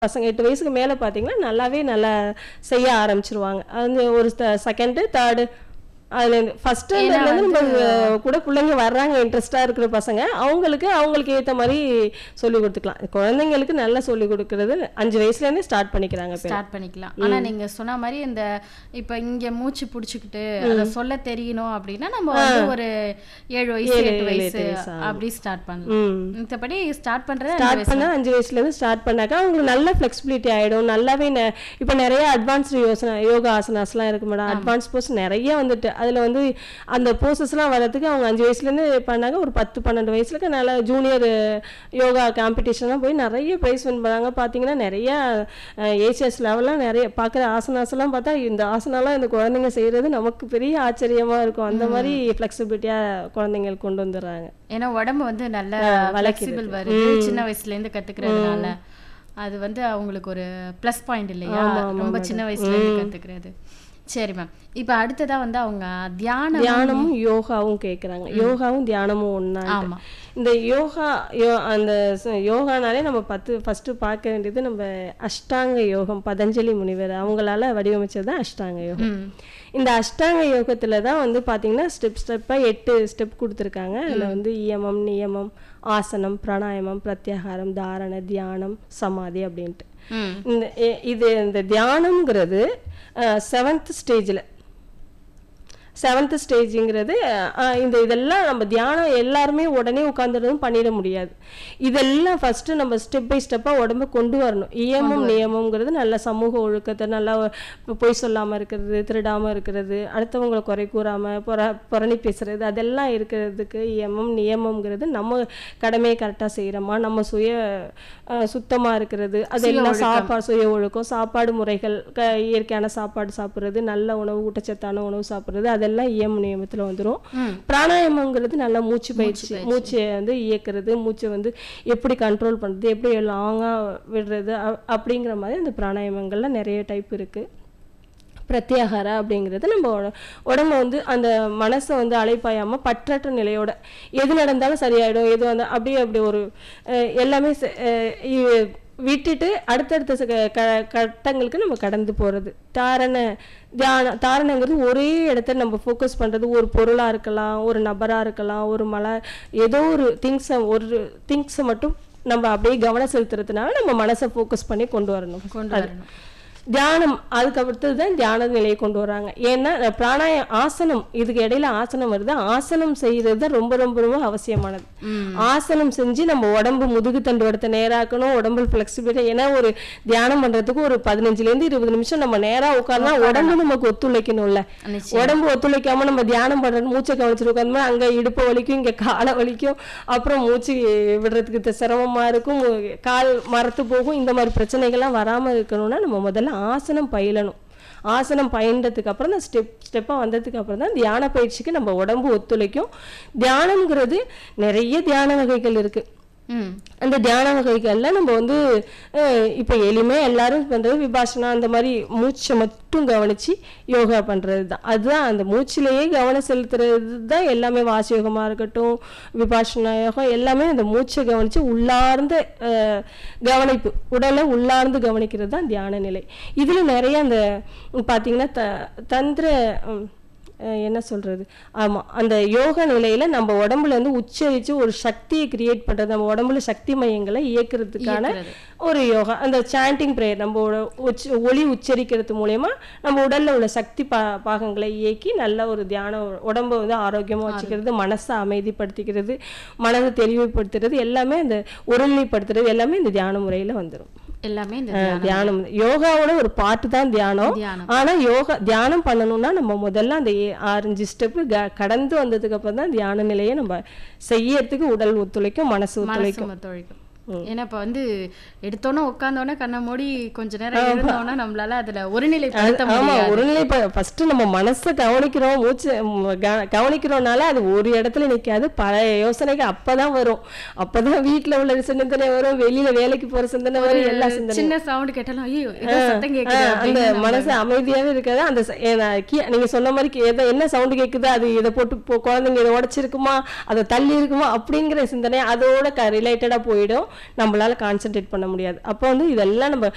பசங்க எட்டு வயசுக்கு மேலே பார்த்தீங்கன்னா நல்லாவே நல்லா செய்ய ஆரம்பிச்சிருவாங்க அது ஒரு செகண்டு தேர்டு அதுலேருந்து ஃபஸ்ட் ஸ்டாண்டர்ட்லேருந்து நம்ம கூட பிள்ளைங்க வர்றாங்க இன்ட்ரெஸ்டாக இருக்கிற பசங்க அவங்களுக்கு அவங்களுக்கு ஏற்ற மாதிரி சொல்லி கொடுத்துக்கலாம் குழந்தைங்களுக்கு நல்லா சொல்லி கொடுக்கறது அஞ்சு வயசுலேருந்தே ஸ்டார்ட் பண்ணிக்கிறாங்க இப்போ ஸ்டார்ட் பண்ணிக்கலாம் ஆனா நீங்க சொன்ன மாதிரி இந்த இப்ப இங்க மூச்சு புடிச்சுக்கிட்டு அத சொல்ல தெரியணும் அப்படின்னா நம்ம வந்து ஒரு ஏழு வயசு ஏழு, எட்டு ஏழு, வயசு எட்டு வயசு அப்படி ஸ்டார்ட் பண்ணலாம் ம் மத்தபடி ஸ்டார்ட் பண்றது அஞ்சு ஸ்டார்ட் வயசு பண்ண அஞ்சு வயசுலேருந்து ஸ்டார்ட் பண்ணாக்கா அவங்களுக்கு நல்ல ஃப்ளெக்சிபிலிட்டி ஆகிடும் நல்லாவே ந- இப்போ நிறைய அட்வான்ஸ்டு யோசனை யோகா ஆசனாஸ்லாம் இருக்கு மேடம் அட்வான்ஸ் போஸ் நிறைய வந்துட்டு அதில் வந்து அந்த போசஸ்லாம் வர்றதுக்கு அவங்க அஞ்சு வயசுலேருந்து பண்ணாங்க ஒரு பத்து பன்னெண்டு வயசுலக்கு நல்ல ஜூனியர் யோகா காம்படிஷன்லாம் போய் நிறைய ப்ரைஸ் வின் பண்ணாங்க பார்த்தீங்கன்னா நிறைய ஏசியஸ் லெவல்லாம் நிறைய பார்க்குற ஆசனாஸ்லாம் பார்த்தா இந்த ஆசனாலாம் இந்த குழந்தைங்க செய்கிறது நமக்கு பெரிய ஆச்சரியமாக இருக்கும் அந்த மாதிரி ஃப்ளெக்சிபிலிட்டியாக குழந்தைங்களுக்கு கொண்டு வந்துடுறாங்க ஏன்னா உடம்பு வந்து நல்ல ஃபிளெக்சிபிள் வருது சின்ன வயசுல இருந்து கத்துக்கிறதுனால அது வந்து அவங்களுக்கு ஒரு ப்ளஸ் பாயிண்ட் இல்லையா ரொம்ப சின்ன வயசுல இருந்து கத்துக்கிறது சரி மேம் இப்போ அடுத்ததா வந்து அவங்க தியானம் தியானமும் யோகாவும் கேட்குறாங்க யோகாவும் தியானமும் ஒன்றா ஆமா இந்த யோகா யோ அந்த ச- யோகானாலே நம்ம பத்து ஃபஸ்ட்டு பார்க்க வேண்டியது நம்ம அஷ்டாங்க யோகம் பதஞ்சலி முனிவர் அவங்களால வடிவமைச்சது தான் அஷ்டாங்க யோகம் ம். இந்த அஷ்டாங்க யோகத்தில் தான் வந்து பார்த்தீங்கன்னா ஸ்டெப் ஸ்டெப்பாக எட்டு ஸ்டெப் கொடுத்துருக்காங்க அதில் வந்து இயமம் நியமம் ஆசனம் பிராணாயாமம் பிரத்யாகாரம் தாரண தியானம் சமாதி அப்படின்ட்டு ம் இந்த இ- இது இந்த தியானம்ங்கிறது செவன்த் ஸ்டேஜில் செவன்த் ஸ்டேஜுங்கிறது இந்த இதெல்லாம் நம்ம தியானம் எல்லாருமே உடனே உட்காந்துறதும் பண்ணிட முடியாது இதெல்லாம் ஃபஸ்ட்டு நம்ம ஸ்டெப் பை ஸ்டெப்பாக உடம்ப கொண்டு வரணும் இயமம் நியமம்ங்கிறது நல்ல சமூக ஒழுக்கத்தை நல்லா இப்போ பொய் சொல்லாமல் இருக்கிறது திருடாமல் இருக்கிறது அடுத்தவங்களை குறை கூறாமல் புற புரணி பேசுறது அதெல்லாம் இருக்கிறதுக்கு இயமம் நியமம்ங்கிறது நம்ம கடமையை கரெக்டாக செய்கிறோமா நம்ம சுய சுத்தமாக இருக்கிறது அதெல்லாம் சாப்பாடு சுய ஒழுக்கம் சாப்பாடு முறைகள் க இயற்கையான சாப்பாடு சாப்பிட்றது நல்ல உணவு ஊட்டச்சத்தான உணவு சாப்பிட்றது அதெல்லாம் இயம நியமத்தில் வந்துடும் ம். பிராணாயாமங்கிறது நல்ல மூச்சு பயிற்சி மூச்சை வந்து இயக்குறது மூச்சை வந்து எப்படி கண்ட்ரோல் பண்ணுறது எப்படி லாங்காக விடுறது அ- அப்படிங்கிற மாதிரி அந்த பிராணாயாமங்கள்ல நிறைய டைப் இருக்குது பிரத்யாகாரா அப்படிங்கிறது நம்ம உட- உடம்ப வந்து அந்த மனசை வந்து அலைப்பாயாம பற்றற்ற நிலையோட எது நடந்தாலும் சரியாயிடும் எது வந்து அப்படியே அப்படி ஒரு அஹ், எல்லாமே ச- அஹ், இ- விட்டுட்டு அடுத்தடுத்த ச- க- க- கட்டங்களுக்கு நம்ம கடந்து போறது தாரண தியானம் தாரணங்கிறது ஒரே இடத்துல நம்ம ஃபோக்கஸ் பண்றது ஒரு பொருளா இருக்கலாம் ஒரு நபரா இருக்கலாம் ஒரு மலை ஏதோ ஒரு திங்ஸை ஒரு திங்ஸை மட்டும் நம்ம அப்படியே கவனம் செலுத்துறதுனால நம்ம மனசை ஃபோக்கஸ் பண்ணி கொண்டு வரணும் கொண்டு அது. வரணும் தியானம் அதுக்கு அடுத்தது தான் தியான நிலையை கொண்டு வராங்க ஏன்னா அஹ், பிராணாய ஆசனம் இதுக்கு இடையில ஆசனம் வருது ஆசனம் செய்யறது தான் ரொம்ப ரொம்ப ரொம்ப அவசியமானது ம். ஆசனம் செஞ்சு நம்ம உடம்பு முதுகு தண்டுவடத்தை நேராக்கணும் உடம்பு ஃபிளெக்சிபிலிட்டி ஏன்னா ஒரு தியானம் பண்றதுக்கு ஒரு பதினஞ்சுல இருந்து இருபது நிமிஷம் நம்ம நேரா உட்கார்ந்தா உடம்பு நமக்கு ஒத்துழைக்கணும்ல நிச்சயம். உடம்பு ஒத்துழைக்காம நம்ம தியானம் பண்றது மூச்சை கவனிச்சிட்டு உட்காந்தோம்னா அங்க இடுப்பு வலிக்கும் இங்க காலை வலிக்கும் அப்புறம் மூச்சு விடுறதுக்கு த- சிரமமா இருக்கும் மு- கால் மரத்து போகும் இந்த மாதிரி பிரச்சனைகள்லாம் வராம இருக்கணும்னா நம்ம முதல்ல ஆசனம் பயிலணும் ஆசனம் பயின்றதுக்கு அப்புறம் தான் ஸ்டெப் ஸ்டெப்பாக வந்ததுக்கு அப்புறம் தான் தியான பயிற்சிக்கு நம்ம உடம்பு ஒத்துழைக்கும் தியானம்ங்கிறது நிறைய தியான வகைகள் இருக்கு ம் அந்த தியான வகைகள்ல நம்ம வந்து அஹ், இப்போ எளிமையாக எல்லாரும் பண்றது விபாசனா அந்த மாதிரி மூச்சை மட்டும் கவனிச்சு யோகா பண்றது தான் அதுதான் அந்த மூச்சிலேயே கவனம் செலுத்துறது தான் எல்லாமே வாசி யோகமா இருக்கட்டும் விபாசனா யோகம் எல்லாமே அந்த மூச்சை கவனிச்சு உள்ளார்ந்த அஹ், கவனிப்பு உடலை உள்ளார்ந்து கவனிக்கிறது தான் தியான நிலை இதுல நிறைய அந்த பார்த்தீங்கன்னா த தந்திர உம், அஹ் என்ன சொல்றது ஆமா அந்த யோக நிலையில நம்ம உடம்புல இருந்து உச்சரிச்சு ஒரு சக்தியை கிரியேட் பண்றது நம்ம உடம்புல சக்தி மையங்களை இயக்குறதுக்கான இயக்குறது. ஒரு யோகா அந்த சாண்டிங் ப்ரேயர் நம்ம உட- உச்ச- ஒலி உச்சரிக்கிறது மூலயமா நம்ம உடல்ல உள்ள சக்தி பா பாகங்களை இயக்கி நல்ல ஒரு தியான உடம்பை வந்து ஆரோக்கியமா வச்சுக்கிறது மனசை அமைதிப்படுத்திக்கிறது மனதை தெளிவுபடுத்துறது எல்லாமே அந்த ஒருநிலைப்படுத்துறது எல்லாமே இந்த தியான முறையில வந்துரும் எல்லாமே இந்த அஹ் தியானம் யோகாவோட ஒரு பாட்டு தான் தியானம் தியானம். ஆனா யோகா தியானம் பண்ணணும்னா நம்ம முதல்ல அந்த ஏ- ஆறஞ்சு ஸ்டெப் கடந்து வந்ததுக்கு அப்புறம் தான் தியான நிலையை நம்ம செய்யறதுக்கு உடல் ஒத்துழைக்கும் மனசு ஒத்துழைக்கும் மனசு ஒத்துழைக்கும் ஏன்னா இப்ப வந்து எடுத்தோன்னே உட்கார்ந்தோன்னே கண்ணை மூடி கொஞ்ச நேரம் இருந்தோன்னா நம்மளால அதுல ஒருநிலைப்படுத்த ஆமா முடியாது ஒருநிலை ஃபர்ஸ்ட் நம்ம மனசை கவனிக்கிறோம் மூச்சு ம், க- கவனிக்கிறோம்னால அது ஒரு இடத்துல நிக்காது பல யோசனைகள் அப்பதான் வரும் அப்பதான் வீட்ல உள்ள சிந்தனை வரும் வெளியில வேலைக்கு போற சிந்தனை வரும் எல்லா சிந்தனை சின்ன சவுண்ட் கேட்டாலும் ஐயோ ஏதோ சத்தம் கேக்குது ஆஹ் அந்த அப்படின்னு நம்ம- மனசு அமைதியாவே இருக்காது அந்த ச- ஏ, நான் கீ- நீங்க சொன்ன மாதிரி கே- எதை- என்ன சவுண்ட் கேக்குது அது இதை போட்டு போ- குழந்தைங்க இதை உடைச்சிருக்குமா அதை தள்ளி இருக்குமா அப்படிங்கிற சிந்தனை அதோட ரிலேட்டடா போயிடும் நம்மளால கான்சென்ட்ரேட் பண்ண முடியாது அப்போ வந்து இதெல்லாம் நம்ம